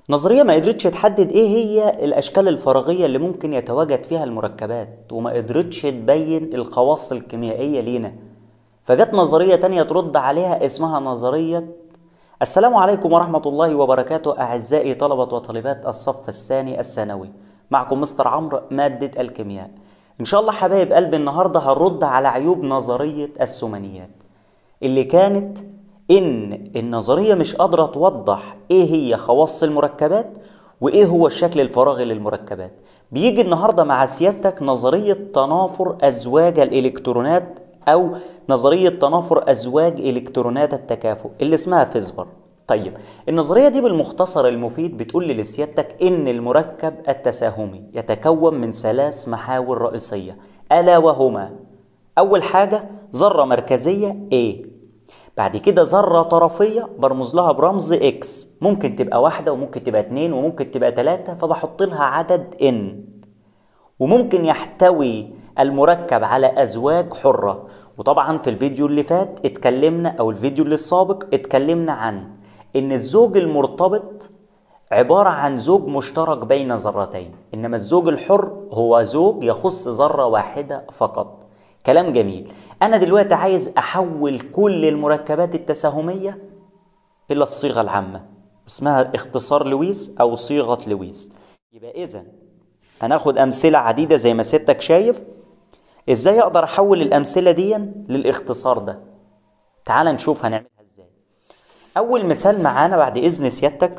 نظرية ما قدرتش تحدد ايه هي الاشكال الفراغية اللي ممكن يتواجد فيها المركبات وما قدرتش تبين الخواص الكيميائية لينا فجت نظرية تانية ترد عليها اسمها نظرية السلام عليكم ورحمة الله وبركاته أعزائي طلبة وطالبات الصف الثاني الثانوي معكم مستر عمرو مادة الكيمياء إن شاء الله حبايب قلبي النهاردة هنرد على عيوب نظرية الثمانيات اللي كانت إن النظرية مش قادرة توضح إيه هي خواص المركبات وإيه هو الشكل الفراغي للمركبات بيجي النهاردة مع سيادتك نظرية تنافر أزواج الإلكترونات أو نظرية تنافر أزواج إلكترونات التكافؤ اللي اسمها فيزبر طيب النظرية دي بالمختصر المفيد بتقول لسيادتك إن المركب التساهمي يتكون من ثلاث محاور رئيسية ألا وهما أول حاجة ذرة مركزية A بعد كده ذرة طرفية برمز لها برمز X ممكن تبقى واحدة وممكن تبقى اتنين وممكن تبقى تلاتة فبحط لها عدد N وممكن يحتوي المركب على أزواج حرة وطبعا في الفيديو اللي فات اتكلمنا أو الفيديو اللي السابق اتكلمنا عن إن الزوج المرتبط عبارة عن زوج مشترك بين ذرتين إنما الزوج الحر هو زوج يخص ذرة واحدة فقط كلام جميل أنا دلوقتي عايز أحول كل المركبات التساهمية إلى الصيغة العامة اسمها اختصار لويس أو صيغة لويس يبقى إذا هناخد أمثلة عديدة زي ما سيادتك شايف إزاي أقدر أحول الأمثلة دي للاختصار ده تعال نشوف هنعملها إزاي أول مثال معانا بعد إذن سيادتك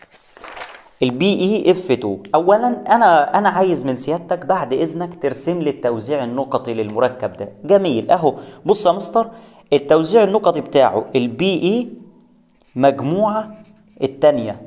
البي اي اف 2 اولا انا انا عايز من سيادتك بعد اذنك ترسم لي التوزيع النقطي للمركب ده جميل اهو بص يا مستر التوزيع النقطي بتاعه البي اي مجموعه الثانيه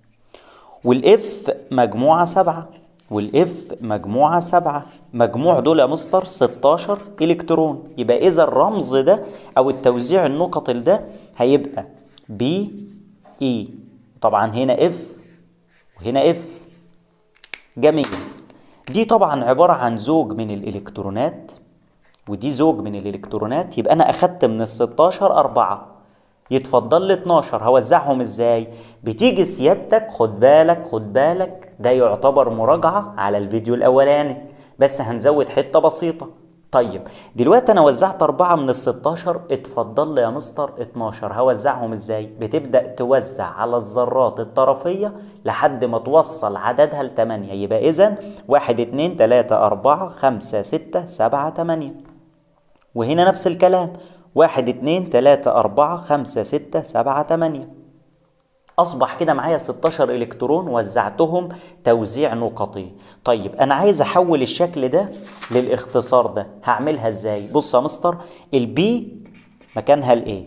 والاف مجموعه سبعة والاف مجموعه سبعة مجموع دول يا مستر 16 الكترون يبقى اذا الرمز ده او التوزيع النقطي ده هيبقى بي اي طبعا هنا اف وهنا اف جميل دي طبعا عبارة عن زوج من الإلكترونات ودي زوج من الإلكترونات يبقى أنا أخدت من ال 16 أربعة يتفضل لي 12 هوزعهم ازاي؟ بتيجي سيادتك خد بالك خد بالك ده يعتبر مراجعة على الفيديو الأولاني بس هنزود حتة بسيطة طيب دلوقتي انا وزعت أربعة من ال 16 اتفضل لي يا مستر 12 هوزعهم ازاي؟ بتبدأ توزع على الذرات الطرفية لحد ما توصل عددها ل 8 يبقى إذا 1 2 3 4 5 6 7 8 وهنا نفس الكلام 1 2 3 4 5 6 7 8 أصبح كده معايا 16 إلكترون وزعتهم توزيع نقطي طيب أنا عايز أحول الشكل ده للاختصار ده هعملها إزاي بص يا مستر البي مكانها الإيه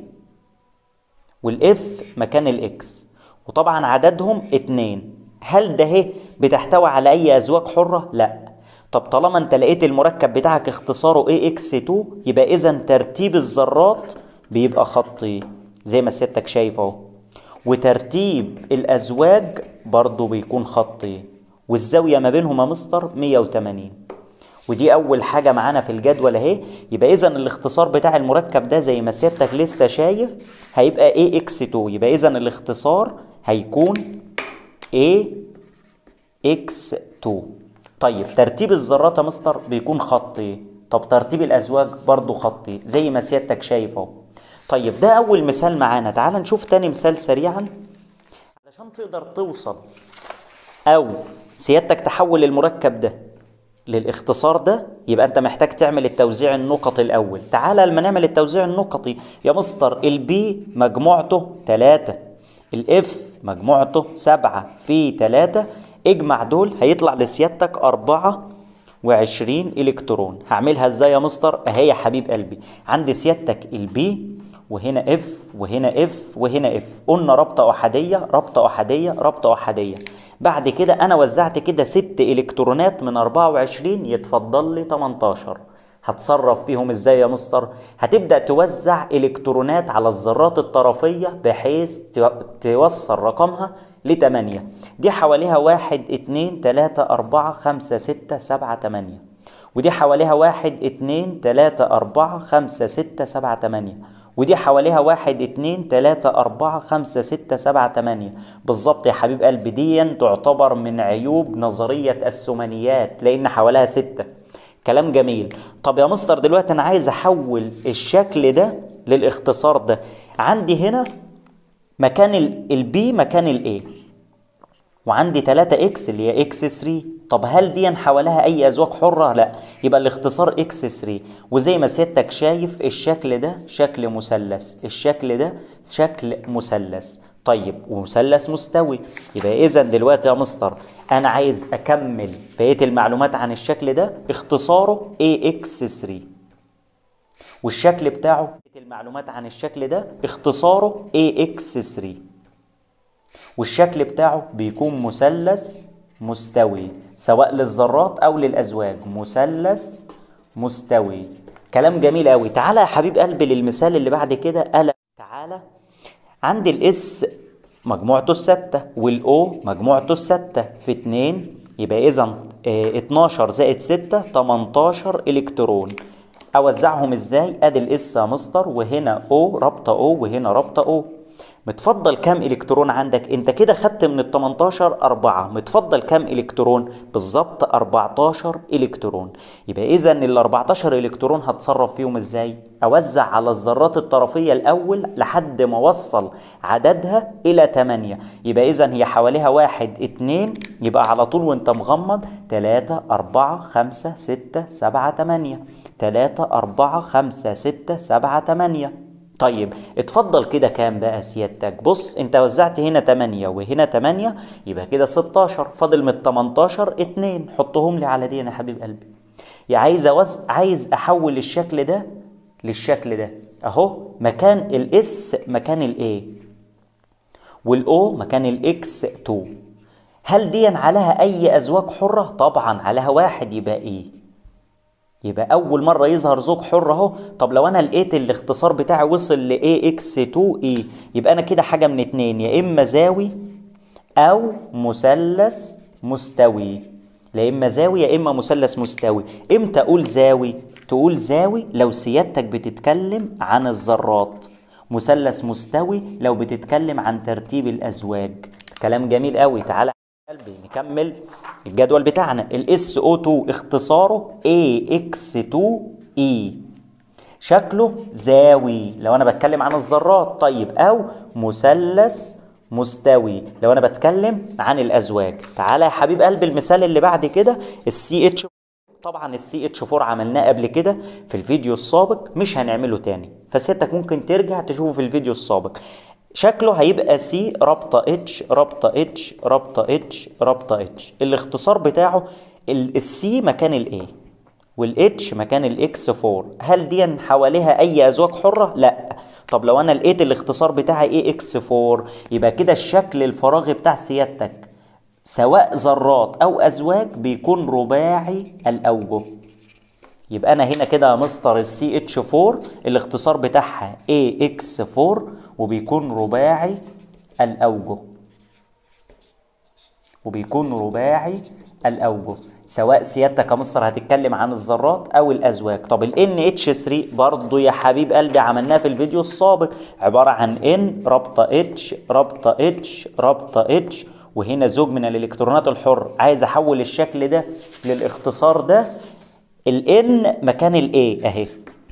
والإف مكان الإكس وطبعا عددهم اتنين هل ده هي بتحتوي على أي أزواج حرة؟ لأ طب طالما أنت لقيت المركب بتاعك اختصاره AX2 يبقى إذا ترتيب الذرات بيبقى خطي زي ما سيادتك شايف أهو وترتيب الأزواج برضو بيكون خطي والزاوية ما بينهم يا مستر 180 ودي أول حاجة معانا في الجدول أهي يبقى إذا الاختصار بتاع المركب ده زي ما سيادتك لسه شايف هيبقى AX2 يبقى إذا الاختصار هيكون AX2 طيب ترتيب الذرات يا مستر بيكون خطي طب ترتيب الأزواج برضو خطي زي ما سيادتك شايف أهو طيب ده أول مثال معانا تعال نشوف تاني مثال سريعا علشان تقدر توصل أو سيادتك تحول المركب ده للاختصار ده يبقى أنت محتاج تعمل التوزيع النقطي الأول تعال لما نعمل التوزيع النقطي يا مستر البي مجموعته 3 الإف مجموعته 7 في 3 اجمع دول هيطلع لسيادتك 4 وعشرين إلكترون هعملها ازاي يا مستر اهي يا حبيب قلبي عندي سيادتك البي وهنا اف وهنا اف وهنا اف قلنا رابطة أحادية رابطة أحادية رابطة أحادية بعد كده أنا وزعت كده ست إلكترونات من 24 يتفضل لي 18 هتصرف فيهم ازاي يا مستر هتبدأ توزع إلكترونات على الذرات الطرفية بحيث توصل رقمها لتمانية دي حواليها واحد اتنين تلاتة أربعة خمسة ستة سبعة تمانية ودي حواليها واحد اتنين تلاتة أربعة خمسة ستة سبعة تمانية ودي حواليها واحد اتنين تلاتة أربعة خمسة ستة سبعة تمانية بالظبط يا حبيب قلبي دي تعتبر من عيوب نظرية الثمانيات لأن حواليها ستة كلام جميل طب يا مستر دلوقتي أنا عايز أحول الشكل ده للاختصار ده عندي هنا مكان البي مكان الاي وعندي 3 اكس اللي هي اكس 3 طب هل دي حواليها اي ازواج حره لا يبقى الاختصار اكس 3 وزي ما سيادتك شايف الشكل ده شكل مثلث الشكل ده شكل مثلث طيب ومثلث مستوي يبقى اذا دلوقتي يا مستر انا عايز اكمل بقيه المعلومات عن الشكل ده اختصاره AX3 والشكل بتاعه المعلومات عن الشكل ده اختصاره AX3 والشكل بتاعه بيكون مثلث مستوي سواء للذرات او للازواج مثلث مستوي كلام جميل قوي تعالى يا حبيب قلبي للمثال اللي بعد كده قال تعالى عندي الاس مجموعته الستة والاو مجموعته الستة في اتنين يبقى اذا اه 12 زائد 6 18 الكترون اوزعهم ازاي ادي الاس يا مستر وهنا او رابطه او وهنا رابطه او متفضل كام الكترون عندك انت كده خدت من ال 18 4 متفضل كام الكترون بالظبط 14 الكترون يبقى اذا ال 14 الكترون هتصرف فيهم ازاي اوزع على الذرات الطرفيه الاول لحد ما اوصل عددها الى 8 يبقى اذا هي حواليها 1 2 يبقى على طول وانت مغمض 3 4 5 6 7 8 3 4 5 6 7 8 طيب اتفضل كده كام بقى سيادتك بص انت وزعت هنا 8 وهنا 8 يبقى كده 16 فاضل من 18 2 حطهم لي على دي يا حبيب قلبي يا عايز أوز... عايز احول الشكل ده للشكل ده اهو مكان الاس مكان الاي والاو مكان الاكس 2 هل دي عليها اي ازواج حره طبعا عليها واحد يبقى ايه يبقى اول مره يظهر زوج حر اهو طب لو انا لقيت الاختصار بتاعي وصل ل ax2e يبقى انا كده حاجه من اتنين يا اما زاوي او مثلث مستوي لا اما زاوي يا اما مثلث مستوي امتى اقول زاوي تقول زاوي لو سيادتك بتتكلم عن الذرات مثلث مستوي لو بتتكلم عن ترتيب الازواج كلام جميل قوي تعالى قلبي نكمل الجدول بتاعنا الاس او 2 اختصاره AX2E شكله زاوي لو انا بتكلم عن الذرات طيب او مثلث مستوي لو انا بتكلم عن الازواج تعالى يا حبيب قلبي المثال اللي بعد كده السي اتش طبعا السي اتش 4 عملناه قبل كده في الفيديو السابق مش هنعمله تاني فسيادتك ممكن ترجع تشوفه في الفيديو السابق شكله هيبقى سي رابطة اتش رابطة اتش رابطة اتش رابطة اتش الاختصار بتاعه السي مكان الاي والاتش مكان الاكس 4 هل دي حواليها اي ازواج حرة؟ لا طب لو انا لقيت الاختصار بتاعي ايه اكس 4 يبقى كده الشكل الفراغي بتاع سيادتك سواء ذرات او ازواج بيكون رباعي الاوجه يبقى انا هنا كده مستر السي اتش 4 الاختصار بتاعها اي اكس 4 وبيكون رباعي الاوجه وبيكون رباعي الاوجه سواء سيادتك يا مستر هتتكلم عن الذرات او الازواج طب ال NH3 برضو يا حبيب قلبي عملناه في الفيديو السابق عباره عن N رابطه H رابطه H رابطه H وهنا زوج من الالكترونات الحر عايز احول الشكل ده للاختصار ده الان مكان الاي اهي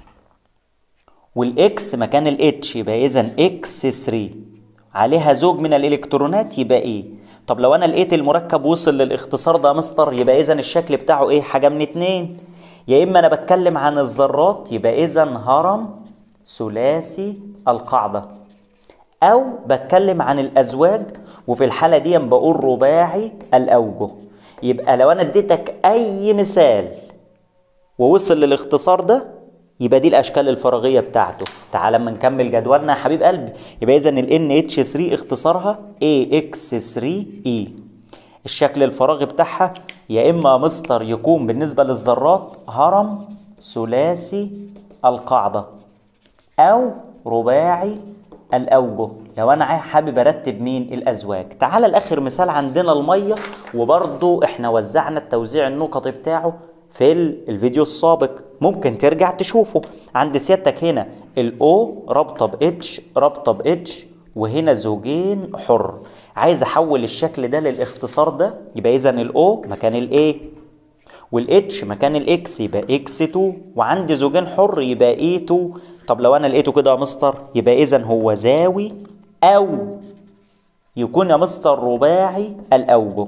والاكس مكان الاتش يبقى اذا اكس 3 عليها زوج من الالكترونات يبقى ايه طب لو انا لقيت المركب وصل للاختصار ده يا مستر يبقى اذا الشكل بتاعه ايه حاجه من اتنين يا اما انا بتكلم عن الذرات يبقى اذا هرم ثلاثي القاعده او بتكلم عن الازواج وفي الحاله دي بقول رباعي الاوجه يبقى لو انا اديتك اي مثال ووصل للاختصار ده يبقى دي الاشكال الفراغيه بتاعته تعال لما نكمل جدولنا يا حبيب قلبي يبقى اذا ال NH3 اختصارها AX3E الشكل الفراغي بتاعها يا اما مستر يكون بالنسبه للذرات هرم ثلاثي القاعده او رباعي الاوجه لو انا حابب ارتب مين الازواج تعال لاخر مثال عندنا الميه وبرضو احنا وزعنا التوزيع النقطي بتاعه في الفيديو السابق ممكن ترجع تشوفه عند سيادتك هنا الاو رابطه باتش رابطه باتش وهنا زوجين حر عايز احول الشكل ده للاختصار ده يبقى اذا الاو مكان الاي والاتش مكان الاكس يبقى اكس 2 وعندي زوجين حر يبقى اي 2 طب لو انا لقيته كده يا مستر يبقى اذا هو زاوي او يكون يا مستر رباعي الاوجه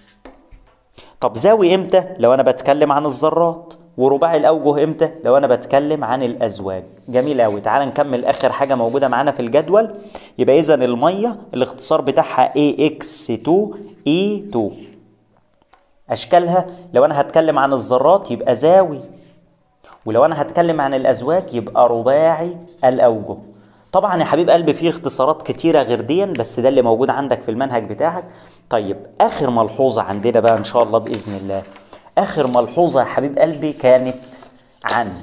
طب زاوي امتى لو انا بتكلم عن الذرات ورباعي الاوجه امتى لو انا بتكلم عن الازواج جميل قوي تعال نكمل اخر حاجه موجوده معانا في الجدول يبقى اذا الميه الاختصار بتاعها AX2E2 اشكالها لو انا هتكلم عن الذرات يبقى زاوي ولو انا هتكلم عن الازواج يبقى رباعي الاوجه طبعا يا حبيب قلبي في اختصارات كتيره غير دي بس ده اللي موجود عندك في المنهج بتاعك طيب اخر ملحوظه عندنا بقى ان شاء الله باذن الله اخر ملحوظه يا حبيب قلبي كانت عن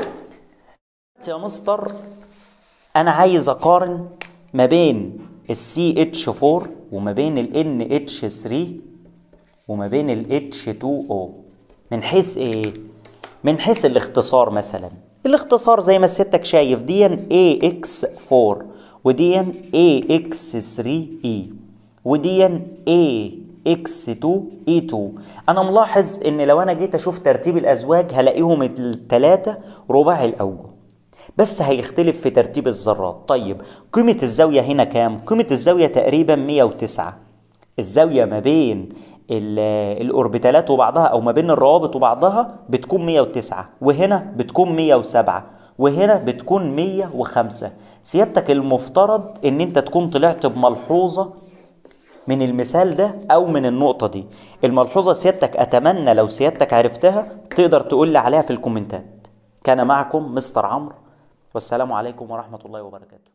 يا مستر انا عايز اقارن ما بين السي اتش 4 وما بين ال اتش 3 وما بين ال اتش 2 او من حيث ايه من حيث الاختصار مثلا الاختصار زي ما سيادتك شايف دي اي اكس 4 ودي اي اكس 3 اي ودي اي اكس 2 اي 2 انا ملاحظ ان لو انا جيت اشوف ترتيب الازواج هلاقيهم الثلاثه رباعي الاوجه بس هيختلف في ترتيب الذرات طيب قيمة الزاوية هنا كام؟ قيمة الزاوية تقريبا 109 الزاوية ما بين الأوربيتالات وبعضها أو ما بين الروابط وبعضها بتكون 109 وهنا بتكون 107 وهنا بتكون 105 سيادتك المفترض ان انت تكون طلعت بملحوظة من المثال ده او من النقطة دي الملحوظة سيادتك اتمنى لو سيادتك عرفتها تقدر تقول لي عليها في الكومنتات كان معكم مستر عمرو والسلام عليكم ورحمة الله وبركاته